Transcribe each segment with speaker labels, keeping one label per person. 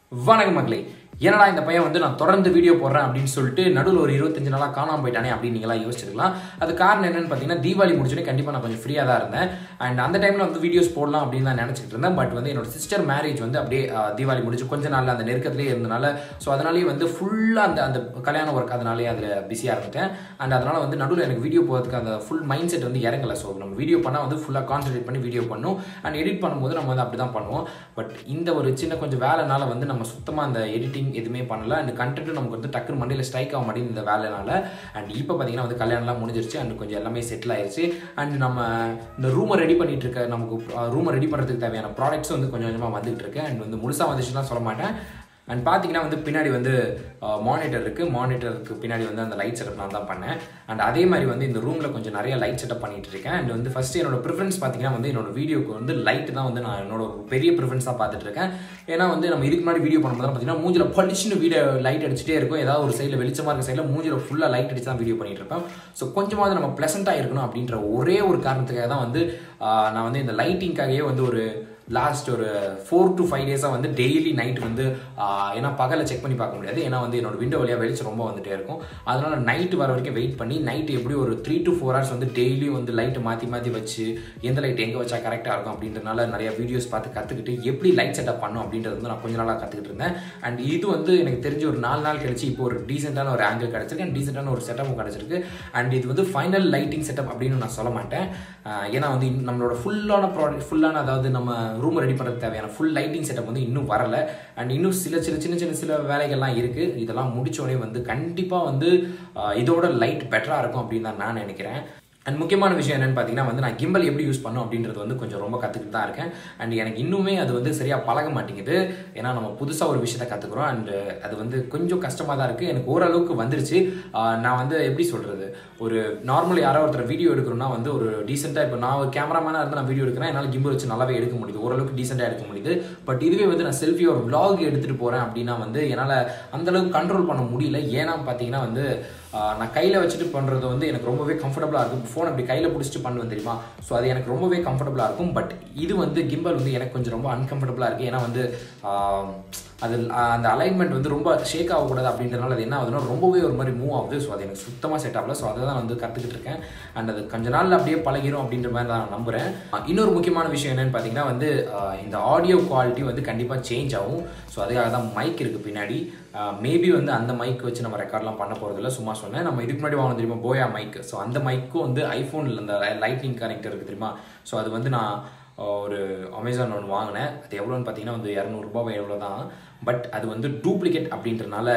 Speaker 1: வணக்கம் மக்களே என்னடா இந்த பையன் வந்து நான் தொடர்ந்து வீடியோ போடுறேன் அப்படின்னு சொல்லிட்டு நடுவில் ஒரு இருபத்தஞ்சு நாளாக காணாம போயிட்டானே அப்படின்னு நீங்களாம் யோசிச்சிருக்கலாம் அது காரணம் என்னன்னு பார்த்தீங்கன்னா தீபாவளி முடிச்சோடனே கண்டிப்பாக நான் கொஞ்சம் ஃப்ரீயாக தான் இருந்தேன் அண்ட் அந்த டைமில் வந்து வீடியோஸ் போடலாம் அப்படின்னு தான் நினச்சிட்டு இருந்தேன் பட் வந்து என்னோட சிஸ்டர் மேரேஜ் வந்து அப்படியே அஹ், தீபாவளி முடிச்சு கொஞ்ச நாள் அந்த நெருக்கத்திலே இருந்தனால ஸோ அதனாலேயே வந்து ஃபுல்லாக அந்த அந்த கல்யாண ஒர்க் அதனாலேயே அதில் பிஸியாக இருந்துட்டேன் அண்ட் அதனால் வந்து நடுவில் எனக்கு வீடியோ போகிறதுக்கு அந்த ஃபுல் மைண்ட் செட் வந்து இறங்கல ஸோ நம்ம வீடியோ பண்ணால் வந்து ஃபுல்லாக கான்சன்ட்ரேட் பண்ணி வீடியோ பண்ணும் அண்ட் எடிட் பண்ணும்போது நம்ம வந்து அப்படி தான் பண்ணுவோம் பட் இந்த ஒரு சின்ன கொஞ்சம் வேலைனால வந்து நம்ம சுத்தமாக அந்த எடிட்டிங் எதுவுமே பண்ணல அண்ட் கண்டென்ட்டும் நமக்கு வந்து டக்குனு மண்டியில் ஸ்ட்ரைக் ஆக மாட்டேங்குது இந்த வேலைனால அண்ட் இப்போ பார்த்தீங்கன்னா வந்து கல்யாணம்லாம் முடிஞ்சிருச்சு அண்ட் கொஞ்சம் எல்லாமே செட்டில் ஆயிருச்சு அண்ட் நம்ம இந்த ரூமை ரெடி பண்ணிட்டு இருக்க நமக்கு ரூமை ரெடி பண்ணுறதுக்கு தேவையான ப்ராடக்ட்ஸ் வந்து கொஞ்சம் கொஞ்சமாக வந்துகிட்டு இருக்கு அண்ட் வந்து முழுசாக வந்துச்சுலாம் சொல்ல மாட்டேன் அண்ட் பார்த்தீங்கன்னா வந்து பின்னாடி வந்து மானிட்டர் இருக்குது மானிட்டருக்கு பின்னாடி வந்து அந்த லைட் செட்டப் நான் தான் பண்ணேன் அண்ட் அதே மாதிரி வந்து இந்த ரூமில் கொஞ்சம் நிறைய லைட் செட்டப் பண்ணிட்டு இருக்கேன் அண்ட் வந்து ஃபஸ்ட்டு என்னோட ப்ரிஃபரன்ஸ் பார்த்தீங்கன்னா வந்து என்னோட வீடியோக்கு வந்து லைட் தான் வந்து நான் என்னோட ஒரு பெரிய ப்ரிஃபரன்ஸாக பார்த்துட்டு இருக்கேன் ஏன்னா வந்து நம்ம இதுக்கு முன்னாடி வீடியோ பண்ணும்போது பார்த்தீங்கன்னா மூஞ்சில் பளிச்சுன்னு வீடியோ லைட் அடிச்சுட்டே இருக்கும் ஏதாவது ஒரு சைடில் வெளிச்சமாக இருக்க சைடில் மூஞ்சில் ஃபுல்லாக லைட் அடிச்சு தான் வீடியோ பண்ணிட்டு இருப்பேன் ஸோ கொஞ்சமாவது நம்ம ப்ளசண்ட்டாக இருக்கணும் அப்படின்ற ஒரே ஒரு காரணத்துக்காக தான் வந்து ஆஹ், நான் வந்து இந்த லைட்டிங்காகவே வந்து ஒரு லாஸ்ட் ஒரு ஃபோர் டு ஃபைவ் டேஸாக வந்து டெய்லி நைட் வந்து ஆஹ், ஏன்னா பகலில் செக் பண்ணி பார்க்க முடியாது ஏன்னா வந்து என்னோட விண்டோ வழியாக வெளிச்சம் ரொம்ப வந்துட்டே இருக்கும் அதனால நைட்டு வர வரைக்கும் வெயிட் பண்ணி நைட் எப்படி ஒரு த்ரீ டு ஃபோர் ஹவர்ஸ் வந்து டெய்லியும் வந்து லைட்டு மாற்றி மாற்றி வச்சு எந்த லைட் எங்கே வச்சா கரெக்டாக இருக்கும் அப்படின்றனால நிறைய வீடியோஸ் பார்த்து கற்றுக்கிட்டு எப்படி லைட் செட்டப் பண்ணும் அப்படின்றது வந்து நான் கொஞ்ச நாளாக கற்றுக்கிட்டு இருந்தேன் அண்ட் இது வந்து எனக்கு தெரிஞ்ச ஒரு நாலு நாள் கழிச்சு இப்போ ஒரு டீசெண்டான ஒரு ஆங்கிள் கிடச்சிருக்கு அண்ட் டீசெண்டான ஒரு செட்டப்பும் கிடச்சிருக்கு அண்ட் இது வந்து ஃபைனல் லைட்டிங் செட்டப் அப்படின்னு நான் சொல்ல மாட்டேன் ஆஹ் ஏன்னா வந்து இன்னும் நம்மளோட ஃபுல்லான ப்ராடக்ட் ஃபுல்லான அதாவது நம்ம ரூம் ரெடி பண்ணுறதுக்கு தேவையான ஃபுல் லைட்டிங் செட்டப் வந்து இன்னும் வரல அண்ட் இன்னும் சில சில சின்ன சின்ன சில வேலைகள்லாம் இருக்குது இதெல்லாம் முடிச்சோடனே வந்து கண்டிப்பாக வந்து ஆஹ் இதோட லைட் பெட்டராக இருக்கும் அப்படின்னு தான் நான் நினைக்கிறேன் அண்ட் முக்கியமான விஷயம் என்னன்னு பார்த்தீங்கன்னா வந்து நான் கிம்பல் எப்படி யூஸ் பண்ணும் அப்படின்றது வந்து கொஞ்சம் ரொம்ப கற்றுக்கிட்டு தான் இருக்கேன் அண்ட் எனக்கு இன்னுமே அது வந்து சரியாக பழக மாட்டேங்குது ஏன்னா நம்ம புதுசாக ஒரு விஷயத்த கற்றுக்குறோம் அண்ட் அது வந்து கொஞ்சம் கஷ்டமாக தான் இருக்குது எனக்கு ஓரளவுக்கு வந்துருச்சு ஆஹ் நான் வந்து எப்படி சொல்கிறது ஒரு நார்மல் யாரோ ஒருத்தர் வீடியோ எடுக்கணும்னா வந்து ஒரு டீசெண்டாக இப்போ நான் ஒரு கேமராமேனாக இருந்து நான் வீடியோ எடுக்கிறேன் என்னால் கிம்பல் வச்சு நல்லாவே எடுக்க முடியுது ஓரளவுக்கு டீசெண்டாக எடுக்க முடியுது பட் இதுவே வந்து நான் செல்ஃபி ஒரு vlog எடுத்துகிட்டு போகிறேன் அப்படின்னா வந்து என்னால் அந்தளவுக்கு கண்ட்ரோல் பண்ண முடியல ஏன்னா பார்த்தீங்கன்னா வந்து ஆஹ் நான் கையில் வச்சுட்டு பண்ணுறது வந்து எனக்கு ரொம்பவே கம்ஃபர்டபுளாக இருக்கும் ஃபோன் அப்படி கையில் பிடிச்சிட்டு பண்ணுவேன் தெரியுமா ஸோ அது எனக்கு ரொம்பவே கம்ஃபர்டபுளாக இருக்கும் பட் இது வந்து கிம்பல் வந்து எனக்கு கொஞ்சம் ரொம்ப அன்கம்ஃபர்டபுளாக இருக்குது ஏன்னா வந்து ஆஹ் அது ஆஹ் அந்த அலைன்மெண்ட் வந்து ரொம்ப ஷேக் ஆகக்கூடாது அப்படின்றனால அது என்ன ஆகுதுன்னா ரொம்பவே ஒரு மாதிரி மூவ் ஆகுது ஸோ அது எனக்கு சுத்தமாக செட் ஆகல ஸோ அதை தான் வந்து கற்றுக்கிட்டு இருக்கேன் அண்ட் அது கொஞ்ச நாள்ல அப்படியே பழகிரும் அப்படின்ற மாதிரி தான் நான் நம்புகிறேன் இன்னொரு முக்கியமான விஷயம் என்னன்னு பார்த்தீங்கன்னா வந்து ஆஹ் இந்த ஆடியோ குவாலிட்டி வந்து கண்டிப்பாக சேஞ்ச் ஆகும் ஸோ அதுக்காக தான் மைக் இருக்குது பின்னாடி மேபி வந்து அந்த மைக் வச்சு நம்ம ரெக்கார்ட்லாம் பண்ண போகிறதில்ல சும்மா சொன்னேன் நம்ம இதுக்கு முன்னாடி வாங்க தெரியுமா போயா மைக் ஸோ அந்த மைக்கும் வந்து ஐஃபோனில் அந்த லைட்னிங் கனெக்டர் இருக்குது தெரியுமா ஸோ அது வந்து நான் ஆஹ் ஒரு அமேசான் ஒன்று வாங்கினேன் அது எவ்வளோன்னு பார்த்தீங்கன்னா வந்து இரநூறுபா எவ்வளோ தான் பட் அது வந்து டூப்ளிகேட் அப்படின்றனால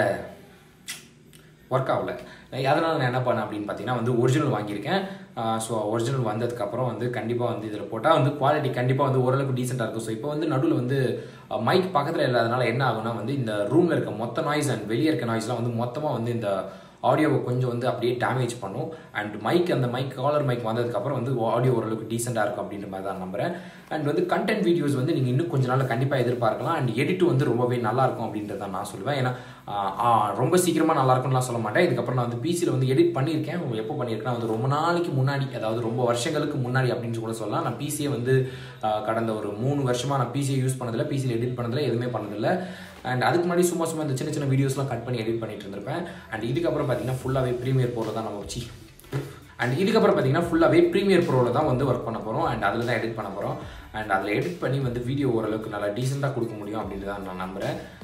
Speaker 1: ஒர்க் ஆகல அதனால் நான் என்ன பண்ணேன் அப்படின்னு பார்த்தீங்கன்னா வந்து ஒரிஜினல் வாங்கியிருக்கேன் ஸோ ஒரிஜினல் வந்ததுக்கப்புறம் வந்து கண்டிப்பாக வந்து இதில் போட்டால் வந்து குவாலிட்டி கண்டிப்பாக வந்து ஓரளவுக்கு டீசெண்டாக இருக்கும் ஸோ இப்போ வந்து நடுவில் வந்து மைக் பக்கத்தில் இல்லாதனால என்ன ஆகும்னா வந்து இந்த ரூமில் இருக்க மொத்த நாய்ஸ் அண்ட் வெளியே இருக்க நாய்ஸ்லாம் வந்து மொத்தமாக வந்து இந்த ஆடியோவை கொஞ்சம் வந்து அப்படியே டேமேஜ் பண்ணும் அண்ட் மைக் அந்த மைக் காலர் மைக் வந்ததுக்கப்புறம் வந்து ஆடியோ ஓரளவுக்கு டீசெண்டாக இருக்கும் அப்படின்ற மாதிரி தான் நம்புறேன் அண்ட் வந்து கண்டென்ட் வீடியோஸ் வந்து நீங்கள் இன்னும் கொஞ்ச நாள் கண்டிப்பாக எதிர்பார்க்கலாம் அண்ட் எடிட் வந்து ரொம்பவே நல்லா இருக்கும் அப்படின்றத நான் சொல்லுவேன் ஏன்னா ஆஹ், ஆஹ், ரொம்ப சீக்கிரமாக நல்லா இருக்கும்லாம் சொல்ல மாட்டேன் இதுக்கப்புறம் நான் வந்து பிசியில் வந்து எடிட் பண்ணியிருக்கேன் எப்போ பண்ணியிருக்கேன் வந்து ரொம்ப நாளைக்கு முன்னாடி அதாவது ரொம்ப வருஷங்களுக்கு முன்னாடி அப்படின்னு கூட சொல்லலாம் நான் பிசியை வந்து ஆஹ், கடந்த ஒரு மூணு வருஷமாக நான் பிசியை யூஸ் பண்ணதில்லை பிசியில் எடிட் பண்ணதில்லை எதுவுமே பண்ணதில்லை அண்ட் அதுக்கு முன்னாடி சும்மா சும்மா இந்த சின்ன சின்ன வீடியோஸ்லாம் கட் பண்ணி எடிட் பண்ணிட்டு இருந்திருப்பேன் அண்ட் இதுக்கப்புறம் பார்த்தீங்கன்னா ஃபுல்லாகவே ப்ரீமியர் ப்ரோவில் தான் நம்ம வச்சு அண்ட் இதுக்கப்புறம் பார்த்தீங்கன்னா ஃபுல்லாகவே ப்ரீமியர் ப்ரோவில் தான் வந்து ஒர்க் பண்ண போகிறோம் அண்ட் அதில் தான் எடிட் பண்ண போகிறோம் அண்ட் அதில் எடிட் பண்ணி வந்து வீடியோ ஓரளவுக்கு நல்லா டீசெண்டாக கொடுக்க முடியும் அப்படின்னு தான் நான் நம்புகிறேன்